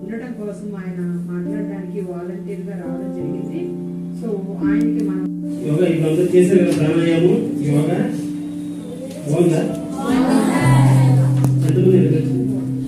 ఉండటం కోసం ఆయన మాట్లాడడానికి వాలంటీర్ గా రావడం జరిగింది సో ఆయనకి మనం యోగా ఇప్పుడు అందరూ చేశారు కదా ప్రాణాయామం యోగా బాగుందా ఎంతమంది ఎరగచ్చు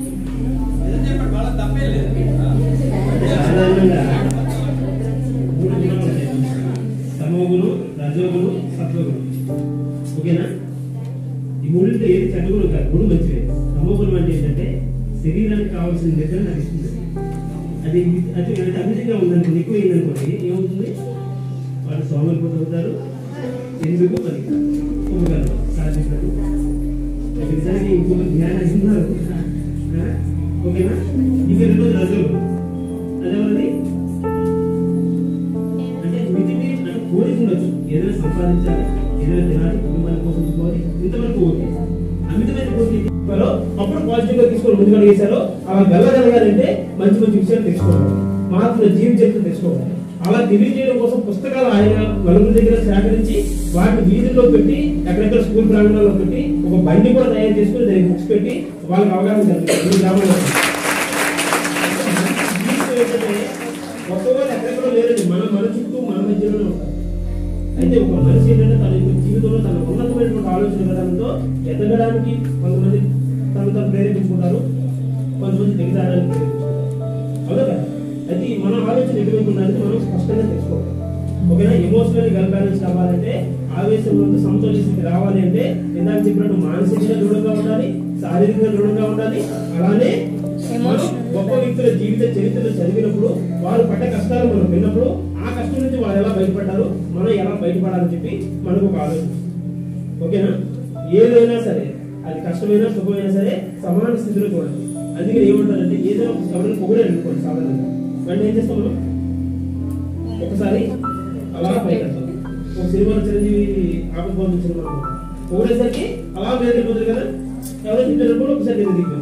అంటే సాధారణంగా మూడు గుణాలు ఉంటాయి తమోగుణం రజోగుణం సత్వగుణం ఓకేనా ఈ మూడింటిలో ఏది చెడ్డగుణం కాదు మూడు మంచివే తమోగుణం అంటే ఏంటంటే శరీరానికి కావాల్సిన నిద్ర నాకు ఇస్తుంది అది అది అంటే అమితంగా ఉందనుకోండి ఎక్కువ అయిందనుకోండి ఏమవుతుంది వాళ్ళు సోమరిపోతూ అవుతారు ఎందుకు పనికి ఒప్పుకోగలరు సాధించరు అది నిజానికి ఇంకొక జ్ఞానం ఉన్నారు ఆ? ఓకేనా ఇక రెండోది రజోగుణం అదేమన్నది అంటే మితి మీరి అంటే కోరిక ఉండొచ్చు ఏదైనా సంపాదించాలి ఏదైనా తినాలి కుటుంబాల కోసం తీసుకోవాలి ఇంతవరకు ఓకే అమితమైన కోరిక తీసుకోవాలో అప్పుడు పాజిటివ్ గా తీసుకొని ముందుగా చేశారో అలా వెళ్ళగలగాలంటే మంచి మంచి విషయాలు తెలుసుకోవాలి మహాత్ముల జీవిత చరిత్ర తెలుసుకోవాలి అలా తెలియజేయడం కోసం పుస్తకాలు ఆయన నలుగురి దగ్గర సేకరించి వాటిని వీధుల్లో పెట్టి ఎక్కడెక్కడ స్కూల్ ప్రాంగణాల్లో పెట్టి ఒక బండి కూడా తయారు చేసుకుని దానికి బుక్స్ పెట్టి వాళ్ళకి అవగాహన కలిగింది ఈ గ్రామంలో జీవితం ఏంటంటే గొప్పవాళ్ళు ఎక్కడెక్కడో లేరండి మన మన చుట్టూ మన మధ్యలోనే ఉంటారు అయితే ఒక మనిషి ఏంటంటే తన యొక్క జీవితంలో తన ఉన్నతమైనటువంటి ఆలోచన విధానంతో ఎదగడానికి కొంతమంది తను తను ప్రేరేపించుకుంటారు కొంతమంది దిగజారడానికి ప్రేరేపించుకుంటారు అవునా కదా అయితే ఈ మన ఆలోచన ఎటువైపు ఉన్నది మనం స్పష్టంగా తెలుసుకోవాలి ఓకేనా ఎమోషనల్ వెల్ బ్యాలెన్స్ అవ్వాలంటే ఆవేశంలో సమతుల్య స్థితి రావాలి అంటే ఇందాక చెప్పినట్టు మానసికంగా దృఢంగా ఉండాలి శారీరకంగా దృఢంగా ఉండాలి అలానే మనం గొప్ప వ్యక్తుల జీవిత చరిత్రలు చదివినప్పుడు వారు పడ్డ కష్టాలు మనం విన్నప్పుడు ఆ కష్టం నుంచి వారు ఎలా బయటపడ్డారు మనం ఎలా బయటపడాలని చెప్పి మనకు ఒక ఆలోచన ఓకేనా ఏదైనా సరే అది కష్టమైనా సుఖమైనా సరే సమాన స్థితిలో చూడండి అందుకని ఏమంటారంటే ఏదైనా ఒక ఎవరైనా పొగిడారు అనుకోండి సాధారణంగా వెంటనే ఏం చేస్తాం మనం ఒకసారి అలా పైకి వెళ్తాం ఒక సినిమాలో చిరంజీవి ఆపకపోతుంది సినిమా పొగిడేసరికి అలా మీద వెళ్ళిపోతుంది కదా ఎవరైనా తింటారు కూడా ఒకసారి కింద దిగిపోతుంది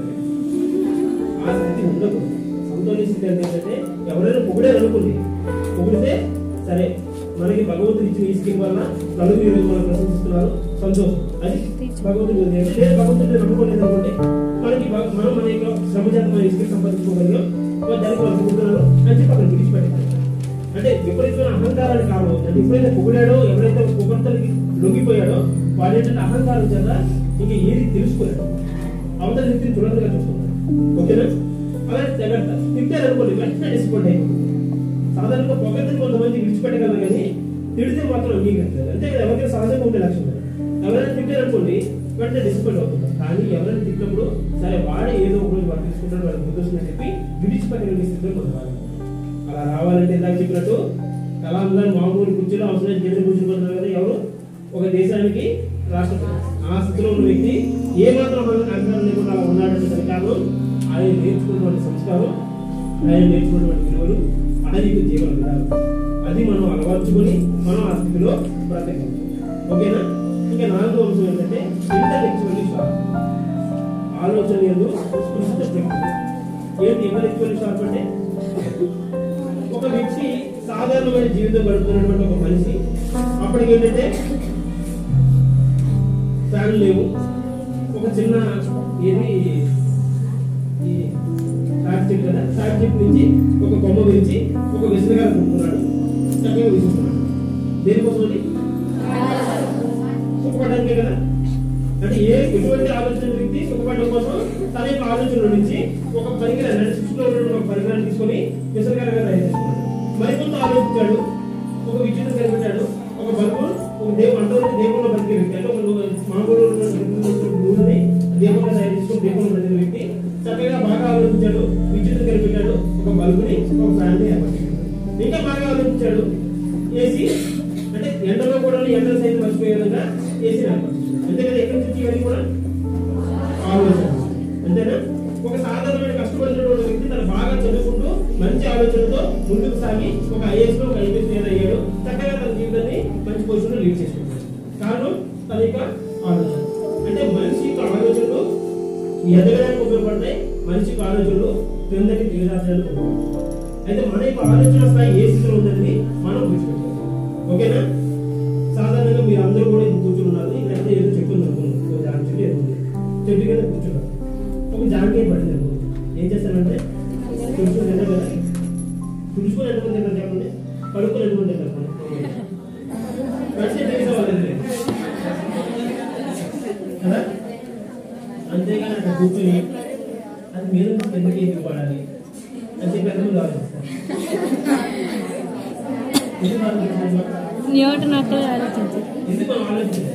ఆ స్థితి ఉండదు సమతౌల్య స్థితి అంటే ఏంటంటే ఎవరైనా పొగిడారు అనుకోండి పొగిడితే సరే మనకి భగవంతుడు ఇచ్చిన ఈ స్కీమ్ వల్ల నలుగురు ఈరోజు మనం ప్రశంసిస్తున్నారు సంతోషం అది భగవంతుడు లేదు భగవంతుడు నమ్ముకోలేదు అనుకోండి మనకి భగ- మనం మన యొక్క శ్రమ చేత మన స్కీమ్ సంపాదించుకోగలిగాం వాళ్ళు దానికి వాళ్ళు పొగుడుతున్నారు అని చెప్పి అక్కడ విడిచిపెట్టారు అంటే విపరీతమైన అహంకారాన్ని కాదు అంటే ఎప్పుడైతే పొగిడాడో ఎవరైతే పొగడ్తలకి లొంగిపోయాడో వాడు ఏంటంటే అహంకారం చేత ఇంకా ఏది తెలుసుకోలేడు అవతల వ్యక్తిని తులంగా చూసుకున్నాడు ఓకేనా అలాగే తెగంట తిట్టారు అనుకోండి వెంటనే డిస్కౌంట్ అయిపోతుంది సాధారణంగా పొగడ్తని కొంతమంది విడిచిపెట్టగలరు కానీ తిడితే మాత్రం అంగీకరించారు అంతే కదా ఎవరికైనా సహజంగా ఉండే లక్షణం అది. ఎవరైనా తిట్టారు అనుకోండి వెంటనే డిస్కౌంట్ అవుతుంది కానీ ఎవరైనా తిట్టినప్పుడు సరే వాడే ఏదో ఒక రోజు వాడు తీసుకుంటాడు వాడికి గుర్తొస్తుందని చెప్పి విడిచిపెట్టగలిగే స్థితిలో మనం రావాలి అలా రావాలంటే ఇందాక చెప్పినట్టు కలాం గారు మామూలు కుర్చీలో అవసరం కేంద్ర కూర్చుంటున్నారు కదా ఎవరు ఒక దేశానికి రాష్ట్రపతి ఆ స్థితిలో ఉన్న వ్యక్తి ఏ మాత్రం మనకు అధికారం లేకుండా అలా ఉన్నాడంటే దానికి కారణం ఆయన నేర్చుకున్నటువంటి సంస్కారం ఆయన నేర్చుకున్నటువంటి విలువలు ఆయనకు జీవన విధానం అది మనం అలవర్చుకొని మనం ఆ స్థితిలో బ్రతకాలి ఓకేనా ఇంకా నాలుగో అంశం ఏంటంటే ఇంటలెక్చువల్లీ షార్ప్ ఆలోచన ఎందు స్పృశిత శక్తి ఏంటి ఇంటలెక్చువల్లీ షార్ప్ అంటే ఒక వ్యక్తి సాధారణమైన జీవితం గడుపుతున్నటువంటి ఒక మనిషి అప్పటికి ఏంటంటే ఫ్యాన్ లేవు ఒక చిన్న ఇది ఈ తాటి చెట్టు కదా తాటి చెట్టు నుంచి ఒక కొమ్మ విరిచి ఒక విసరగా కొనుక్కున్నాడు చక్కగా విసుకున్నాడు దేనికోసం అది సుఖపడడానికే కదా అంటే ఏ ఎటువంటి ఆలోచన వ్యక్తి సుఖపడడం కోసం తన యొక్క ఆలోచన నుంచి ఒక పరికరాన్ని అంటే సృష్టిలో ఉన్న ఒక పరికరాన్ని తీసుకొని విసరకరంగా తయారు చేసుకున్నాడు మరికొంత ఆలోచించాడు ఒక విద్యుత్ కనిపెట్టాడు ఒక బల్బు ఒక దేవు అంటూ దేవుల్లో బతికే వ్యక్తి అంటే ఒక మామూలు నూనెని దేవుల్లో తయారు చేసుకుని దేవుల్లో బతికే వ్యక్తి చక్కగా బాగా ఆలోచించాడు విద్యుత్ కనిపెట్టాడు ఒక బల్బుని ఒక ఫ్యాన్ ని ఏర్పరిచాడు ఇంకా బాగా ఆలోచించాడు ఏసీ అంటే ఎండలో కూడా ఎండల సైతం మర్చిపోయే విధంగా ఏసీ ఏర్పరిచాడు అంతే కదా ఎక్కడి నుంచి ఇవన్నీ కూడా ఆలోచన అంతేనా ఒక సాధారణమైన కష్టపడినటువంటి వ్యక్తి తను బాగా చదువుకుంటూ మంచి ఆలోచనతో ముందుకు సాగి ఒక ఐఏఎస్ లో ఒక ఐపీఎస్ మీద అయ్యాడు చక్కగా తన జీవితాన్ని మంచి పొజిషన్ లీడ్ చేసుకుంటాడు కారణం తన యొక్క ఆలోచన అంటే మనిషి యొక్క ఆలోచనలు ఎదగడానికి ఉపయోగపడతాయి మనిషి యొక్క ఆలోచనలు క్రిందకి దిగజార్చడానికి ఉపయోగపడతాయి అయితే మన యొక్క ఆలోచన స్థాయి ఏ స్థితిలో ఉందని మనం గుర్తుపెట్టుకోవాలి ఓకేనా సాధారణంగా మీరు అందరూ కూడా ఇప్పుడు కూర్చుని ఉన్నారు ఇక్కడైతే ఏదో చెట్టు ఉంది అనుకోండి ఒక జామ చెట్టు ఏదో ఉంది చెట్టు కింద కూర్చున్నారు ఒక జామకాయ పడింది అనుకోండి ఏం చేస్తారంటే తుడుచుకుని తింటారు కదా తుడుచుకుని ఎంతమంది తింటారు చెప్పండి కడుక్కుని ఎంతమంది తింటారు మంచి తెలిసిన వాళ్ళండి కదా అంతేగాని అక్కడ కూర్చొని అది మీరు ఎందుకు ఎందుకు పడాలి అని చెప్పి ఎంతమంది ఆలోచిస్తారు ఎందుకు ఆలోచిస్తారు న్యూటన్ ఒక్కరే ఆలోచించారు ఎందుకు మనం ఆలోచించాలి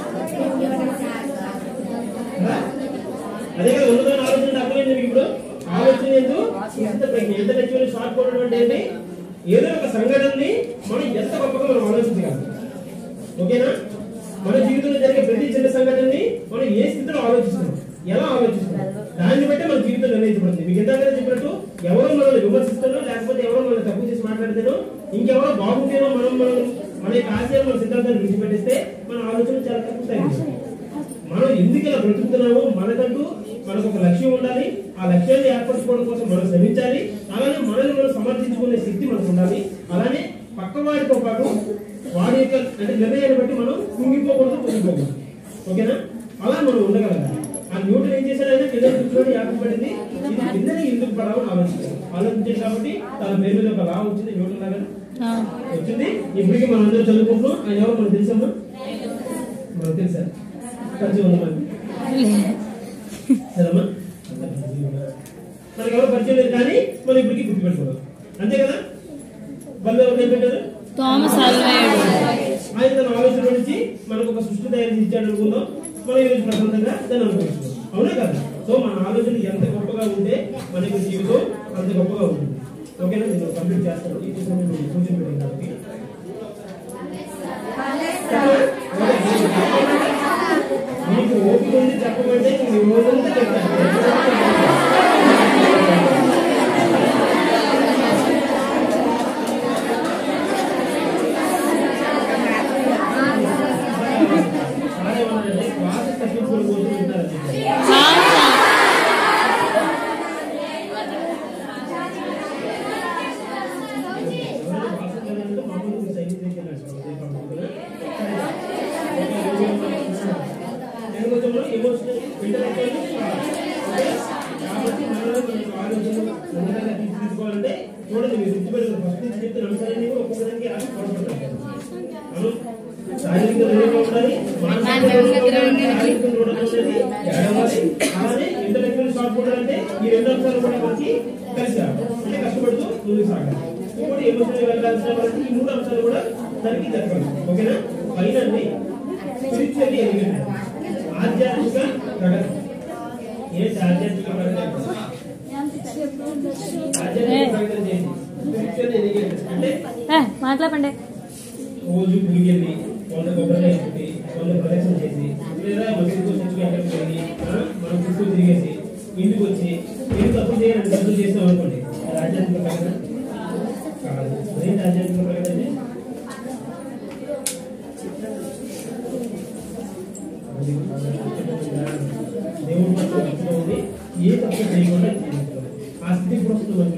కదా? అదే కదా ఉన్నదని ఆలోచన అర్థమైంది మీకు ఇప్పుడు ఆలోచన ఎందు ఎంత ప్రజ్ఞ ఎంత టెక్చువల్ షార్ట్ కోవడం అంటే ఏంటి ఏదో ఒక సంఘటనని మనం ఎంత గొప్పగా మనం ఆలోచించగలం ఓకేనా మన జీవితంలో జరిగే ప్రతి చిన్న సంఘటనని మనం ఏ స్థితిలో ఆలోచిస్తున్నాం ఎలా ఆలోచిస్తున్నాం దాన్ని బట్టి మన జీవితం నిర్ణయించబడుతుంది మీకు ఇందాక చెప్పినట్టు ఎవరో మనల్ని విమర్శిస్తానో లేకపోతే ఎవరో మనల్ని తప్పు చేసి మాట్లాడితేనో ఇంకెవరో బాగుంటేనో మనం మనం మన యొక్క ఆశయాలు మన సిద్ధాంతాన్ని విడిచిపెట్టేస్తే మన ఆలోచన చాలా తక్కువ తగ్గిస్తుంది మనం ఎందుకు ఇలా బ్రతుకుతున్నామో మనకంటూ మనకు ఒక లక్ష్యం ఉండాలి ఆ లక్ష్యాన్ని ఏర్పరచుకోవడం కోసం మనం శ్రమించాలి అలానే మనల్ని మనం సమర్థించుకునే శక్తి మనకు ఉండాలి అలానే పక్క వాడితో పాటు వాడి యొక్క అంటే నిర్ణయాన్ని బట్టి మనం కుంగిపోకూడదు కుంగిపోకూడదు ఓకేనా అలా మనం ఉండగలగాలి ఆ న్యూటన్ ఏం చేశాడు ఆయన కింద కూర్చొని యాభై పడింది ఇది కిందనే ఎందుకు పడాలని ఆలోచించాడు ఆలోచించాడు కాబట్టి తన పేరు మీద ఒక లా వచ్చింది న్యూటన్ లాగా ఆ, వచ్చింది ఇప్పటికీ మనం అందరూ చదువుకుంటున్నాం ఆయన ఎవరు మనకు తెలుసమ్మా మనకు తెలుసా పరిచయం ఉందా మనకి సరేమ్మా మనకి ఎవరు పరిచయం లేదు కానీ మనం ఇప్పటికీ గుర్తుపెట్టుకోవాలి అంతే కదా వాళ్ళు ఎవరు నిలబెట్టారు థామస్ అల్వాయుడు ఆయన తన ఆలోచన నుంచి మనకు ఒక సృష్టి తయారు చేసి ఇచ్చాడు అనుకుందాం మనం ఈరోజు ప్రశాంతంగా దాన్ని అనుభవిస్తున్నాం అవునా కదా సో మన ఆలోచన ఎంత గొప్పగా ఉంటే మనకి జీవితం అంత గొప్పగా ఉంటుంది ఓకేనా నేను కంప్లీట్ చేస్తాను ఈ విషయం నేను సూచన పెట్టిన కాబట్టి మీకు ఓపిక ఉంది చెప్పమంటే మీ రోజంతా చెప్తాను అలాగే ఏమన్నారంటే క్లాస్ తప్పించుకోవడం కోసం ఉంటారని చెప్పారు కాదు ఈ రెండు అంశాలు కూడా మనకి కలిసి రావాలి. అంటే కష్టపడుతూ ముందుకు సాగాలి ఇంకోటి ఎమోషనల్ వెళ్ళాల్సిన వాళ్ళకి ఈ మూడు అంశాలు కూడా దానికి జరగాలి ఓకేనా పైన స్పిరిచువల్లీ ఎలిగేటెడ్ ఆధ్యాత్మిక ప్రగతి ఏంటి ఆధ్యాత్మిక ప్రగతి ఆధ్యాత్మిక ప్రగతి అంటే ఏంటి స్పిరిచువల్లీ ఎలిగేటెడ్ అంటే ఏ, మాట్లాడండి రోజు గుడికి వెళ్ళి వంద కొబ్బరికాయ కొట్టి వంద ప్రదక్షిణ చేసి లేదా మసీదుకు చర్చికి ఎక్కడికి వెళ్ళి ఆ, మనం చుట్టూ తిరిగేసి ఇంటికి వచ్చి మీరు తప్పు చేయాలని తప్పు చేస్తాం అనుకోండి అది ఆధ్యాత్మిక ప్రగతి కాదు అదేంటి ఆధ్యాత్మిక ప్రగతి అంటే దేవుడు పట్ల భక్తితో ఉండి ఏ తప్పు చేయకుండా జీవించాలి. ఆ స్థితి ఇప్పుడు వస్తుంది మనకి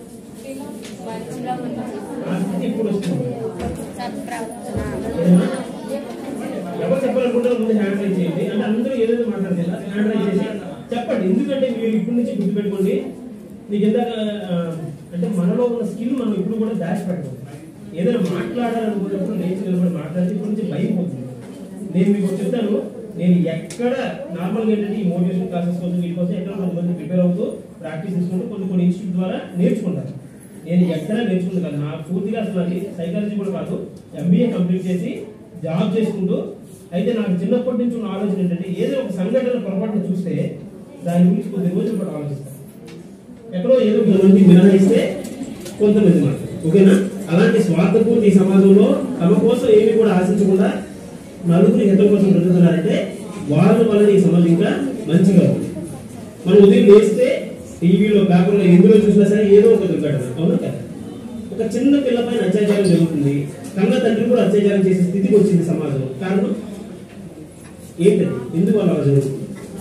ఆ స్థితి ఇప్పుడు వస్తుంది ఏదైనా? ఎవరు చెప్పాలనుకుంటారో ముందు హ్యాండ్ రైజ్ చేయండి అంటే అందరూ ఏదైతే మాట్లాడలేదు హ్యాండ్ రైజ్ చేసి చెప్పండి ఎందుకంటే మీరు ఇప్పటి నుంచి గుర్తుపెట్టుకోండి నీకు ఇందాక ఆ, అంటే మనలో ఉన్న స్కిల్ మనం ఇప్పుడు కూడా దాచి పెట్టకూడదు ఏదైనా మాట్లాడాలనుకున్నప్పుడు లేచి నిలబడి మాట్లాడితే ఇప్పటి నుంచి భయం పోతుంది నేను మీకు ఒకటి చెప్తాను నేను ఎక్కడ నార్మల్గా ఏంటంటే ఈ మోటివేషన్ క్లాసెస్ కోసం వీటి కోసం ఎక్కడ కొంతమంది ప్రిపేర్ అవుతూ ప్రాక్టీస్ చేసుకుంటూ కొన్ని కొన్ని ఇన్స్టిట్యూట్ ద్వారా నేర్చుకుంటాను నేను ఎక్కడ నేర్చుకుంటాను నా పూర్తిగా అసలు అది సైకాలజీ కూడా కాదు ఎంబీఏ కంప్లీట్ చేసి జాబ్ చేసుకుంటూ అయితే నాకు చిన్నప్పటి నుంచి ఉన్న ఆలోచన ఏంటంటే ఏదో ఒక సంఘటన పొరపాటున చూస్తే దాని గురించి కొద్ది రోజుల పాటు ఆలోచిస్తాను ఎక్కడో ఏదో కొంతమంది మినహాయిస్తే కొంతమంది మాత్రం ఓకేనా అలాంటి స్వార్థపూర్తి ఈ సమాజంలో తమ కోసం ఏమీ కూడా ఆశించకుండా నలుగురు హితం కోసం బ్రతుకుతున్నారంటే వాళ్ళ వల్ల ఈ సమాజం ఇంకా మంచిగా ఉంది మనం ఉదయం లేస్తే టీవీలో పేపర్లో ఎందులో చూసినా సరే ఏదో ఒక దుర్ఘటన అవును కదా ఒక చిన్న పిల్ల పైన అత్యాచారం జరుగుతుంది కన్న తండ్రి కూడా అత్యాచారం చేసే స్థితికి వచ్చింది సమాజం కారణం ఏంటది ఎందుకు అలా జరుగుతుంది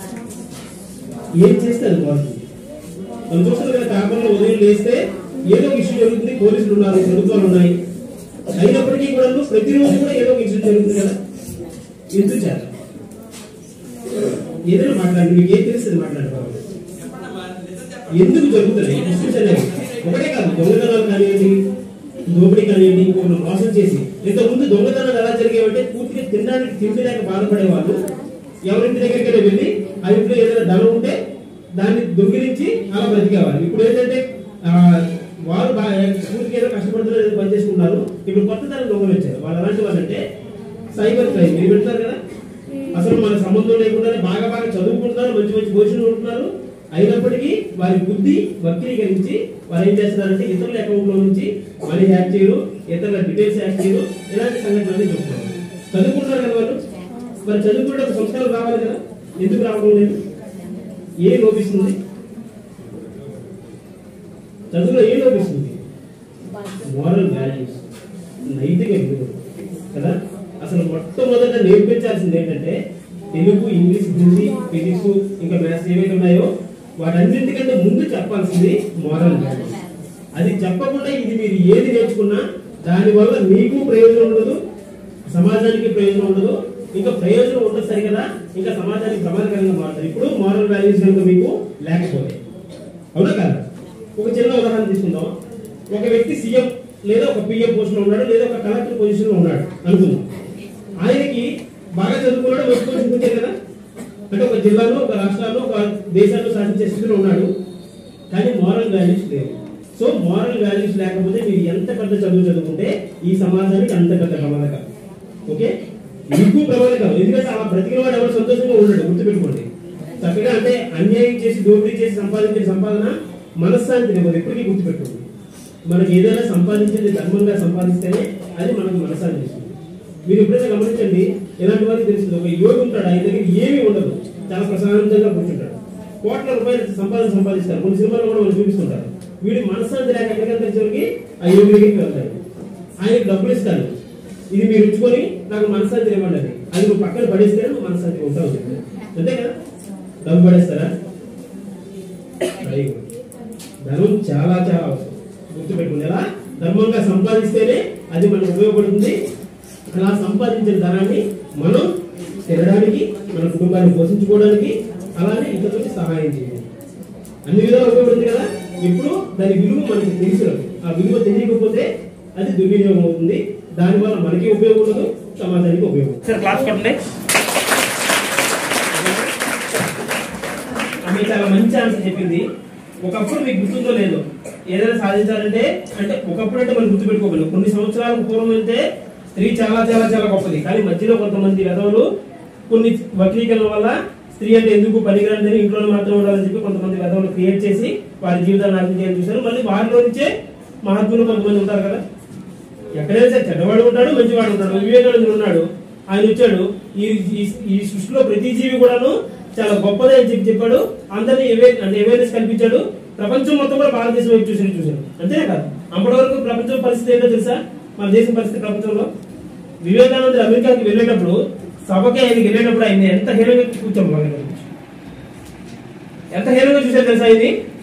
ఏం చేస్తే అది పోతుంది మనం చూస్తాం కదా పేపర్లో ఉదయం లేస్తే ఏదో ఒక ఇష్యూ జరుగుతుంది పోలీసులు ఉన్నారు ప్రభుత్వాలు ఉన్నాయి అయినప్పటికీ కూడా ప్రతిరోజు కూడా ఏదో ఒక ఇష్యూ జరుగుతుంది కదా ఎందుకు చేత ఏదైనా మాట్లాడండి మీకు ఏం తెలుస్తుంది మాట్లాడుకోవాలి ఎందుకు జరుగుతున్నాయి క్వశ్చన్స్ అనేవి ఒకటే కాదు దొంగతనాలు కానివ్వండి దోపిడీ కానివ్వండి ఇంకొకరు మోసం చేసి ఇంతకుముందు దొంగతనాలు ఎలా జరిగేవంటే పూర్తిగా తినడానికి తిండి లేక బాధపడే వాళ్ళు ఎవరింటి దగ్గరికి వెళ్ళి ఆ ఇంట్లో ఏదైనా ధనం ఉంటే దాన్ని దొంగిలించి అలా బ్రతికేవారు ఇప్పుడు ఏంటంటే ఆ, వారు బాగా పూర్తిగా ఏదో కష్టపడుతున్నారు ఏదో పని చేసుకుంటున్నారు ఇప్పుడు కొత్త తరం దొంగలు వచ్చారు వాళ్ళు ఎలాంటి వాళ్ళు అంటే సైబర్ క్రైమ్ మీరు పెడతారు కదా అసలు మన సంబంధం లేకుండానే బాగా బాగా చదువుకుంటున్నారు మంచి మంచి పొజిషన్ ఉంటున్నారు అయినప్పటికీ వారి బుద్ధి వక్రీకరించి వారు ఏం చేస్తున్నారంటే ఇతరుల అకౌంట్ లో నుంచి మనీ హ్యాక్ చేయరు ఇతరుల డీటెయిల్స్ హ్యాక్ చేయరు ఇలాంటి సంఘటనలు చూస్తున్నారు చదువుకుంటున్నారు కదా వాళ్ళు మరి చదువుకుంటే ఒక సంస్కారం రావాలి కదా ఎందుకు రావడం లేదు ఏ లోపిస్తుంది చదువులో ఏ లోపిస్తుంది మోరల్ వాల్యూస్ నైతిక విలువలు కదా అసలు మొట్టమొదట నేర్పించాల్సింది ఏంటంటే తెలుగు ఇంగ్లీష్ హిందీ ఫిజిక్స్ ఇంకా మ్యాథ్స్ ఏవైతే ఉన్నాయో వాటన్నింటికంటే ముందు చెప్పాల్సింది మోరల్ వాల్యూస్ అది చెప్పకుండా ఇది మీరు ఏది నేర్చుకున్నా దానివల్ల మీకు ప్రయోజనం ఉండదు సమాజానికి ప్రయోజనం ఉండదు ఇంకా ప్రయోజనం ఉండదు సరి కదా ఇంకా సమాజానికి ప్రమాదకరంగా మారుతుంది ఇప్పుడు మోరల్ వాల్యూస్ కనుక మీకు లేకపోతే అవునా కదా ఒక చిన్న ఉదాహరణ తీసుకుందాం ఒక వ్యక్తి సీఎం లేదా ఒక పిఎం పోస్ట్ లో ఉన్నాడు లేదా ఒక కలెక్టర్ పొజిషన్ లో ఉన్నాడు అనుకుందాం ఆయనకి బాగా చదువుకున్నాడు మంచి పొజిషన్ వచ్చారు కదా అంటే ఒక జిల్లాలో ఒక రాష్ట్రాల్లో ఒక దేశాల్లో శాసించే స్థితిలో ఉన్నాడు కానీ మోరల్ వాల్యూస్ లేవు సో మోరల్ వాల్యూస్ లేకపోతే మీరు ఎంత పెద్ద చదువు చదువుకుంటే ఈ సమాజానికి అంత పెద్ద ప్రమాదకరం ఓకే మీకు ప్రమాదకరం ఎందుకంటే అలా బ్రతికిన వాడు ఎవరు సంతోషంగా ఉండడు గుర్తుపెట్టుకోండి చక్కగా అంటే అన్యాయం చేసి దోపిడీ చేసి సంపాదించిన సంపాదన మనశ్శాంతిని ఇవ్వదు ఎప్పటికీ గుర్తుపెట్టుకోండి మనకి ఏదైనా సంపాదించేది ధర్మంగా సంపాదిస్తేనే అది మనకు మనశ్శాంతి ఇస్తుంది మీరు ఎప్పుడైనా గమనించండి ఇలాంటి వారికి తెలుస్తుంది ఒక యోగి ఉంటాడు ఆయన దగ్గర ఏమీ ఉండదు చాలా ప్రశాంతంగా కూర్చుంటాడు కోట్ల రూపాయలు సంపాదన సంపాదిస్తారు కొన్ని సినిమాలు కూడా మనం చూపిస్తుంటారు వీడి మనశ్శాంతి లేక ఎక్కడికి తెలిసేవారికి ఆ యోగి దగ్గరికి వెళ్తాడు ఆయనకి డబ్బులు ఇస్తాను ఇది మీరు ఉంచుకొని నాకు మనశ్శాంతి ఇవ్వండి అని అది నువ్వు పక్కన పడేస్తే నువ్వు మనశ్శాంతి ఉంటావు చెప్పి. అంతే కదా డబ్బు పడేస్తారా పడేయకూడదు. ధనం చాలా చాలా అవసరం గుర్తుపెట్టుకుని ఎలా ధర్మంగా సంపాదిస్తేనే అది మనకు ఉపయోగపడుతుంది అలా సంపాదించిన ధనాన్ని మనం తినడానికి మన కుటుంబాన్ని పోషించుకోవడానికి అలానే ఇతరులకి సహాయం చేయాలి అన్ని విధాలు ఉపయోగపడుతుంది కదా ఇప్పుడు దాని విలువ మనకి తెలిసినది ఆ విలువ తెలియకపోతే అది దుర్వినియోగం అవుతుంది దానివల్ల మనకి ఉపయోగం ఉండదు సమాజానికి ఉపయోగం సార్ క్లాస్ కొట్టండి ఆమె చాలా మంచి ఆన్సర్ చెప్పింది ఒకప్పుడు మీకు గుర్తుందో లేదో ఏదైనా సాధించాలంటే అంటే ఒకప్పుడు అంటే మనం గుర్తుపెట్టుకోగలం కొన్ని సంవత్సరాలకు పూర్వం అయితే స్త్రీ చాలా చాలా చాలా గొప్పది కానీ మధ్యలో కొంతమంది వెధవలు కొన్ని వక్రీకరణ వల్ల స్త్రీ అంటే ఎందుకు పనికిరాని ఇంట్లోనే మాత్రం ఉండాలని చెప్పి కొంతమంది వెధవలు క్రియేట్ చేసి వారి జీవితాన్ని నాశనం చేయాలని చూశారు మళ్ళీ వారిలో నుంచే మహాత్ములు కొంతమంది ఉంటారు కదా ఎక్కడైనా సరే చెడ్డవాడు ఉంటాడు మంచివాడు ఉంటాడు వివేకానందుడు ఉన్నాడు ఆయన వచ్చాడు ఈ ఈ- ఈ సృష్టిలో ప్రతి జీవి కూడాను చాలా గొప్పదే అని చెప్పి చెప్పాడు అందరినీ అవే- అంటే అవేర్నెస్ కల్పించాడు ప్రపంచం మొత్తం కూడా భారతదేశం వైపు చూసి చూశాడు అంతేనే కాదు అప్పటి వరకు ప్రపంచం పరిస్థితి ఏంటో తెలుసా మన దేశం పరిస్థితి ప్రపంచంలో వివేకానందుడు అమెరికాకి వెళ్ళేటప్పుడు సభకి ఆయనకి వెళ్ళేటప్పుడు ఆయన ఎంత హీనంగా కూర్చోం ఎంత హీనంగా చూశారు తెలుసా ఇది